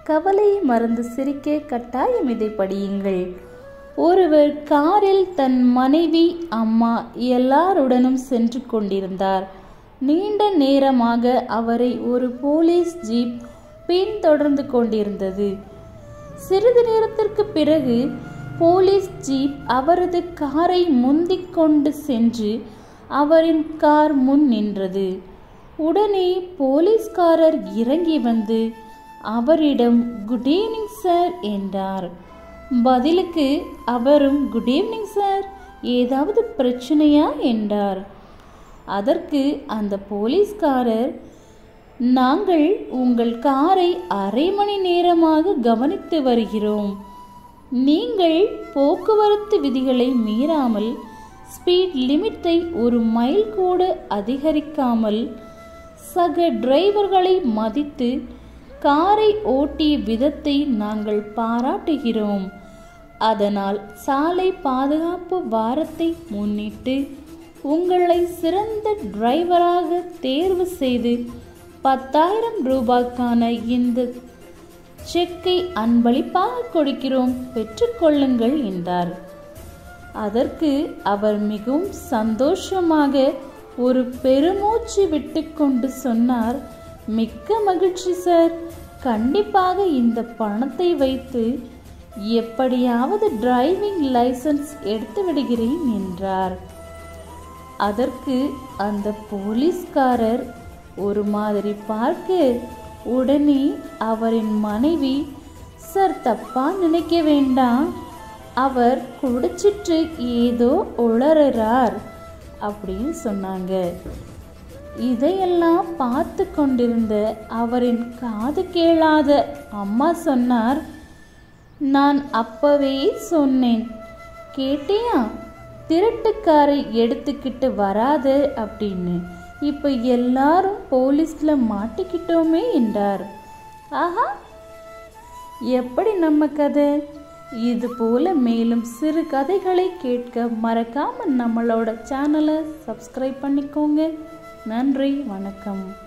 கவலையை மறந்து சிரிக்க கட்டாயம் இதை படியுங்கள் ஒருவர் காரில் தன் மனைவி அம்மா எல்லாருடனும் சென்று கொண்டிருந்தார் நீண்ட நேரமாக அவரை ஒரு போலீஸ் ஜீப் பின்தொடர்ந்து கொண்டிருந்தது சிறிது நேரத்திற்கு பிறகு போலீஸ் ஜீப் அவரது காரை முந்திக் கொண்டு சென்று அவரின் கார் முன் நின்றது உடனே போலீஸ்காரர் இறங்கி வந்து அவரிடம் குட் ஈவினிங் சார் என்றார் பதிலுக்கு அவரும் குட் ஈவினிங் சார் ஏதாவது பிரச்சனையா என்றார் அதற்கு அந்த போலீஸ்காரர் நாங்கள் உங்கள் காரை அரை மணி நேரமாக கவனித்து வருகிறோம் நீங்கள் போக்குவரத்து விதிகளை மீறாமல் ஸ்பீட் லிமிட்டை ஒரு மைல் கூட அதிகரிக்காமல் சக டிரைவர்களை மதித்து காரை ஓட்டிய விதத்தை நாங்கள் பாராட்டுகிறோம் அதனால் சாலை பாதுகாப்பு வாரத்தை முன்னிட்டு உங்களை சிறந்த டிரைவராக தேர்வு செய்து பத்தாயிரம் ரூபாய்க்கான இந்த செக்கை அன்பளிப்பாக கொடுக்கிறோம் பெற்றுக்கொள்ளுங்கள் என்றார் அதற்கு அவர் மிகவும் சந்தோஷமாக ஒரு பெருமூச்சு விட்டுக்கொண்டு சொன்னார் மிக்க மகிழ்ச்சி சார் கண்டிப்பாக இந்த பணத்தை வைத்து எப்படியாவது டிரைவிங் லைசன்ஸ் எடுத்து விடுகிறேன் என்றார் அதற்கு அந்த போலீஸ்காரர் ஒரு மாதிரி பார்க்க உடனே அவரின் மனைவி சார் தப்பா நினைக்க வேண்டாம் அவர் குடிச்சிட்டு ஏதோ உளறுறார் அப்படின்னு சொன்னாங்க இதையெல்லாம் பார்த்து கொண்டிருந்த அவரின் காது கேளாத அம்மா சொன்னார் நான் அப்பவே சொன்னேன் கேட்டியா திருட்டுக்காரை எடுத்துக்கிட்டு வராத அப்படின்னு இப்போ எல்லாரும் போலீஸ்ல மாட்டிக்கிட்டோமே என்றார் ஆஹா எப்படி நம்ம கதை இது போல மேலும் சிறு கதைகளை கேட்க மறக்காம நம்மளோட சேனலை சப்ஸ்கிரைப் பண்ணிக்கோங்க நன்றி வணக்கம்